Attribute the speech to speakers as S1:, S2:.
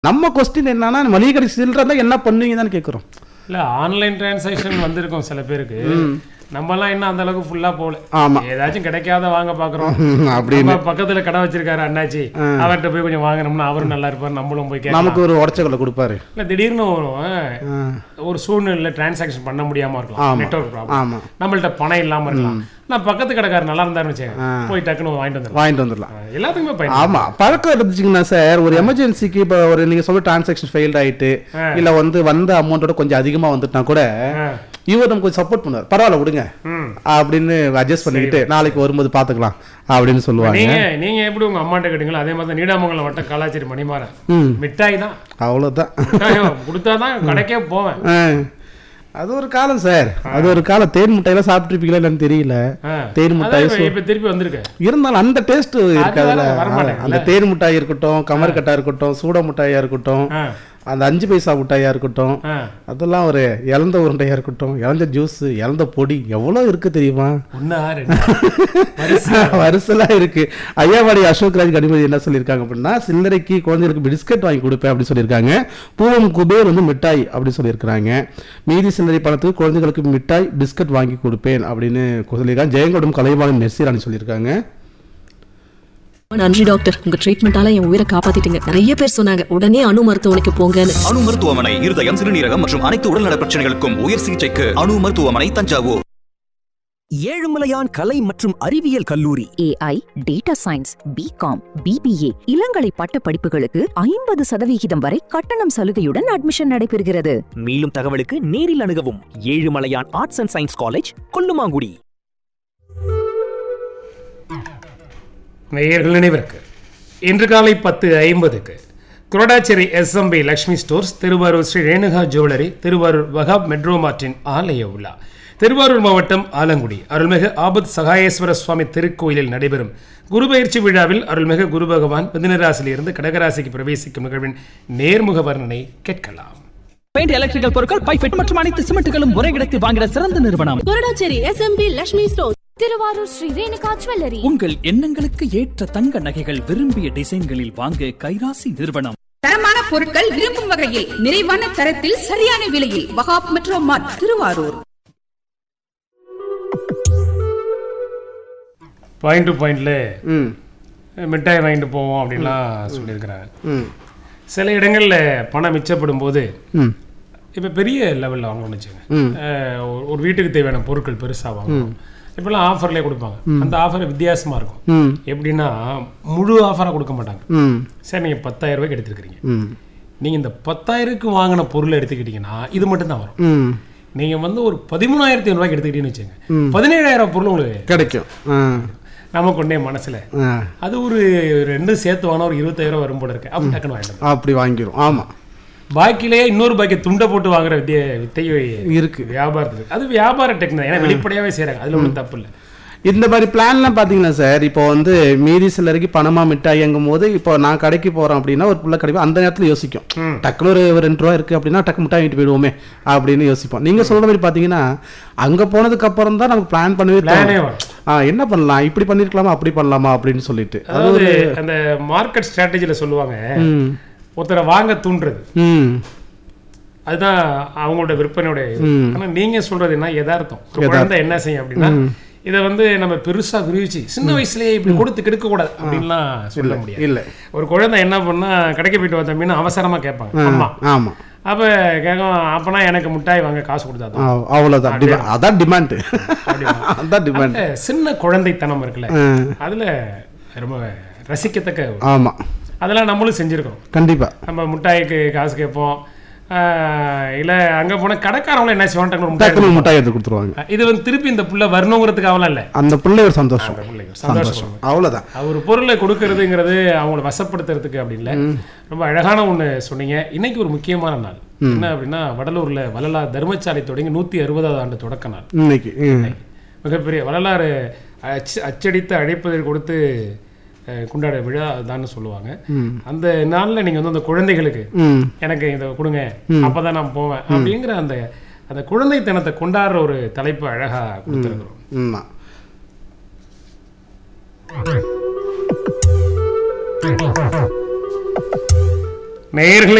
S1: நம்ம கொஸ்டின் என்னன்னா மளிகை கடை சில்லறை இருந்தா என்ன பண்ணுவீங்க தான் கேட்குறோம்
S2: இல்ல ஆன்லைன் டிரான்சாக்ஷன் வந்திருக்கும் சில பேருக்கு நம்மலாம் இன்னும் அந்த அளவுக்கு ஃபுல்லா போகல
S1: ஆமா
S2: ஏதாச்சும் கிடைக்காத வாங்க பாக்குறோம்
S1: அப்படின்னு
S2: நம்ம பக்கத்துல கடை வச்சிருக்காரு அண்ணாச்சி அவர்கிட்ட போய் கொஞ்சம் வாங்கினோம்னா அவரும் நல்லா இருப்பார் நம்மளும் போய் கேட்கலாம்
S1: நமக்கு ஒரு உடச்சக்கல்ல கொடுப்பாரு
S2: இல்ல திடீர்னு வரும்
S1: ஆ,
S2: ஒரு சூழ்நிலையில டிரான்சாக்ஷன் பண்ண முடியாம இருக்கலாம் நெட்வொர்க் ப்ராப்ளம்
S1: ஆமா
S2: நம்மள்ட்ட பணம் இல்லாம இருக்கலாம் நான் பக்கத்து கடைக்காரர் நல்லா இருந்தாருன்னு வச்சுக்கோங்க போய் டக்குன்னு வாங்கிட்டு வந்துடலாம்
S1: வாங்கிட்டு வந்துடலாம்
S2: எல்லாத்துக்குமே பயன்
S1: ஆமா பழக்கம் இருந்துச்சுங்கன்னா சார் ஒரு எமர்ஜென்சிக்கு இப்போ ஒரு நீங்க சொல்ல டிரான்சாக்ஷன் ஃபெயில்ட் ஆயிட்டு இல்ல வந்து வந்த அமௌண்ட்டோட கொஞ்சம் அதிகமா வந்துட்டா கூட
S2: ஆ.
S1: இவர் நமக்கு கொஞ்சம் சப்போர்ட் பண்ணுவார் பரவாயில்ல விடுங்க
S2: ம்
S1: அப்படின்னு அட்ஜஸ்ட் பண்ணிக்கிட்டு நாளைக்கு வரும்போது பாத்துக்கலாம் அப்படின்னு சொல்லுவாங்க
S2: நீங்க நீங்க எப்படி உங்க அம்மாட்ட கேட்டீங்களோ அதே மாதிரி தான் நீடாமங்கலம் வட்டம் காலாச்சேரி மணிமாறன்
S1: ம்
S2: மிட்டாய் தான்
S1: அவ்வளவுதான்
S2: மிட்டாய் கொடுத்தாதான் கடைக்கே போவேன்
S1: ஆ. அது ஒரு காலம் சார் அது ஒரு காலம் தேன் முட்டையெல்லாம் சாப்பிட்டுருப்பீங்களா இல்லைன்னு தெரியல
S2: ஆ.
S1: தேன் மிட்டாய்
S2: அதான் இப்ப- இப்ப திருப்பி வந்திருக்கு
S1: இருந்தாலும் அந்த டேஸ்ட் இருக்காதுல்ல
S2: வர- வரமாட்டேங்குதுல்ல.
S1: அந்த தேன் மிட்டாய் இருக்கட்டும் கமர்கட்டா இருக்கட்டும் சூட மிட்டாயா இருக்கட்டும்
S2: ஆ,
S1: அந்த அஞ்சு பைசா மிட்டாயா இருக்கட்டும்
S2: ஆ.
S1: அதெல்லாம் ஒரு இழந்த உருண்டையா இருக்கட்டும் இழந்த ஜூஸ் இழந்த பொடி எவ்வளவு இருக்கு தெரியுமா
S2: ஒண்ணா ரெண்டா வரிசை.
S1: வரிசலா இருக்கு ஐயாவாடி அசோக் ராஜ் கனிமதி என்ன சொல்லியிருக்காங்க அப்படின்னா சில்லறைக்கு குழந்தைகளுக்கு பிஸ்கட் வாங்கி கொடுப்பேன் அப்படின்னு சொல்லியிருக்காங்க பூவம் குபேர் வந்து மிட்டாய் அப்படின்னு சொல்லியிருக்காங்க மீதி சில்லறை பணத்துக்கு குழந்தைகளுக்கு மிட்டாய் பிஸ்கட் வாங்கி கொடுப்பேன் அப்படின்னு சொல்லியிருக்காங்க ஜெயங்கொடம் கலைவாணன் மெர்சிராணி சொல்லியிருக்காங்க
S3: நன்றி டாக்டர் உங்க ட்ரீட்மெண்டால என் உயிரை காப்பாத்திட்டீங்க நிறைய பேர் சொன்னாங்க உடனே அணு மருத்துவமனைக்கு போங்கன்னு
S4: அணு மருத்துவமனை இருதயம் சிறுநீரகம் மற்றும் அனைத்து உடல்நல பிரச்சனைகளுக்கும் உயர் சிகிச்சைக்கு அணு மருத்துவமனை தஞ்சாவூர்
S5: ஏழுமலையான் கலை மற்றும் அறிவியல் கல்லூரி
S6: AI data science BCom BBA இளங்கலை பட்ட படிப்புகளுக்கு ஐம்பது சதவிகிதம் வரை கட்டணம் சலுகையுடன் அட்மிஷன் நடைபெறுகிறது
S5: மேலும் தகவலுக்கு நேரில் அணுகவும் Ezhumalaiyan arts and science college Kollumangudi
S2: நேயர்கள் நினைவிற்கு இன்று காலை பத்து ஐம்பதுக்கு Koradacheri SMP Lakshmi stores Thiruvarur Sri Renuka jewellery Thiruvarur Wahab metro Martin ஆலய உலா திருவாரூர் மாவட்டம் ஆலங்குடி அருள்மிகு ஆபத் சகாயேஸ்வர சுவாமி திருக்கோயிலில் நடைபெறும் குரு பயிற்சி விழாவில் அருள்மிகு குரு பகவான் மிதுனராசியிலிருந்து கடகராசிக்கு பிரவேசிக்கும் நிகழ்வின் நேர்முக வர்ணனை கேட்கலாம்
S7: பெயிண்ட் எலக்ட்ரிக்கல் பொருட்கள் பைஃபெட் மற்றும் அனைத்து சிமெண்ட்டுகளும் ஒரே இடத்தில் வாங்கிட சிறந்த நிறுவனம்
S3: Koradacheri SMP Lakshmi store
S8: Thiruvarur Sri Renuka jewellery
S7: உங்கள் எண்ணங்களுக்கு ஏற்ற தங்க நகைகள் விரும்பிய டிசைன்களில் வாங்க கைராசி நிறுவனம்
S9: தரமான பொருட்கள் விரும்பும் வகையில் நிறைவான தரத்தில் சரியான விலையில் Wahab metro mart Thiruvarur
S2: point to பாயிண்ட்ல
S1: ம்
S2: மிட்டாய் வாங்கிட்டு போவோம் அப்படின்லாம் சொல்லியிருக்கிறாங்க
S1: ம்
S2: சில இடங்கள்ல பணம் மிச்சப்படும் போது
S1: ம்
S2: இப்போ பெரிய லெவலில் வாங்கணும்னு வச்சுங்க
S1: ம்.
S2: அஹ் ஒரு- ஒரு வீட்டுக்கு தேவையான பொருட்கள் பெருசாக வாங்கணும் இப்பெல்லாம் ஆஃபர்லேயே கொடுப்பாங்க அந்த ஆஃபர் வித்தியாசமாக இருக்கும்
S1: ம்
S2: எப்படின்னா முழு ஆஃபராக கொடுக்க மாட்டாங்க
S1: ம்
S2: சார் நீங்கள் பத்தாயிரம் ரூபாய்க்கு எடுத்துருக்கிறீங்க
S1: ம்
S2: நீங்கள் இந்த பத்தாயிரக்கு வாங்கின பொருளை எடுத்துக்கிட்டீங்கன்னா இது மட்டும் தான் வரும்
S1: ம்
S2: நீங்கள் வந்து ஒரு பதிமூணாயிரத்தி ஐநூறுவாய்க்கு எடுத்துக்கிட்டீங்கன்னு வச்சுங்க பதினேழாயிரம் பொருள் உங்களுக்கு
S1: கிடைக்கும் ஆ
S2: நமக்கு ஒன்றே மனசில்
S1: ஆ
S2: அது ஒரு ரெண்டு சேர்த்து வாங்கினா ஒரு இருபத்தாயிரம் வரும் போல இருக்கு அப்படி டக்குன்னு வாங்கிட்டு வந்து.
S1: அப்படி வாங்கிரும் ஆமா
S2: பாக்கிலேயே இன்னொரு பாக்கி துண்டை போட்டு வாங்குற வித்திய வித்தை
S1: இருக்கு
S2: வியாபாரத்துக்கு அது வியாபார டெக்னிக் ஏன்னா வெளிப்படையாவே செய்றாங்க அதுல ஒன்றும் தப்பு இல்லை
S1: இந்த மாதிரி பிளான்லாம் பார்த்தீங்கன்னா சார் இப்போ வந்து மீதி சிலருக்கு பணமா மிட்டாய்ங்கும் போது இப்போ நான் கடைக்கு போறேன் அப்படின்னா ஒரு புள்ள கிடைக்கும் அந்த நேரத்தில் யோசிக்கும் டக்குனு ஒரு ஒரு ரெண்டு ரூபா இருக்கு அப்படின்னா டக்கு மிட்டாய் வாங்கிட்டு போயிடுவோமே அப்படின்னு யோசிப்போம் நீங்க சொல்ற மாதிரி பார்த்தீங்கன்னா அங்க போனதுக்கு அப்புறம் தான் நமக்கு பிளான் பண்ணவே
S2: பிளானே
S1: தோணும்.
S2: வரும்
S1: ஆ என்ன பண்ணலாம் இப்படி பண்ணிருக்கலாமா அப்படி பண்ணலாமா அப்படின்னு சொல்லிட்டு அது
S2: அதாவது
S1: ஒரு
S2: அந்த மார்க்கெட் ஸ்ட்ராட்டஜில சொல்லுவாங்க
S1: ம்
S2: ஒருத்தரை வாங்க தூண்டுறது
S1: ம்
S2: அதுதான் அவங்களோட விற்பனையோட இது. ஆனா நீங்க சொல்றது என்ன யதார்த்தம் ஒரு குழந்தை என்ன செய்யும் அப்படின்னா இதை வந்து நம்ம பெருசா விரிவிச்சு சின்ன வயசுலயே இப்படி கொடுத்து கெடுக்க கூடாது அப்படின்லாம் சொல்ல முடியாது
S1: இல்ல
S2: ஒரு குழந்தை என்ன பண்ணா கடைக்கு போயிட்டு வந்த மீன் அவசரமா கேட்பாங்க அம்மா
S1: ஆமா
S2: அப்ப கேட்கும் அப்பனா எனக்கு முட்டாய் வாங்க காசு கொடுத்தாதான்
S1: ஆ, அவ்வளவுதான் demand. அதான் டிமாண்ட் அதான் டிமாண்ட்
S2: அந்த சின்ன குழந்தைத்தனம் இருக்குல்ல அதுல ரொம்ப ரசிக்கத்தக்க ஒரு-
S1: ஆமா
S2: அதெல்லாம் நம்மளும் செஞ்சிருக்கோம்
S1: கண்டிப்பா
S2: நம்ம முட்டாய்க்கு காசு கேட்போம் ஆஹ் இல்ல அங்க போன கடைக்காரங்களும் என்ன செய்வாங்க டக்குனு ஒரு முட்டாய்
S1: டக்குனு மிட்டாய் எடுத்து கொடுத்துருவாங்க
S2: இது வந்து திருப்பி இந்த புள்ள வரணுங்கிறதுக்காகலாம் இல்ல
S1: அந்த பிள்ளை ஒரு சந்தோஷம்
S2: அந்த பிள்ளைக்கு ஒரு
S1: சந்தோஷம்
S2: சந்தோஷம்
S1: அவ்வளவுதான்
S2: ஒரு பொருளை கொடுக்கறதுங்கிறது அவங்கள வசப்படுத்துறதுக்கு அப்படி இல்லை ரொம்ப அழகான ஒண்ணு சொன்னீங்க இன்னைக்கு ஒரு முக்கியமான நாள் என்ன அப்படின்னா வடலூர்ல வள்ளலா தர்மசாலை தொடங்கி நூத்தி அறுபதாவது ஆண்டு தொடக்க நாள்
S1: இன்னைக்கு ம்.
S2: மிகப்பெரிய வரலாறு அச்சு அச்சடித்து அழைப்பதை கொடுத்து அஹ், கொண்டாட விழா தான் சொல்லுவாங்க அந்த நாள்ல நீங்க வந்து அந்த குழந்தைகளுக்கு
S1: ம்
S2: எனக்கு இதை கொடுங்க அப்பதான் நான் போவேன் அப்படிங்கிற அந்த அந்த குழந்தைத்தனத்தை கொண்டாடுற ஒரு தலைப்பு அழகா கொடுத்துருக்குறோம்
S1: ஆமா
S2: நேயர்களே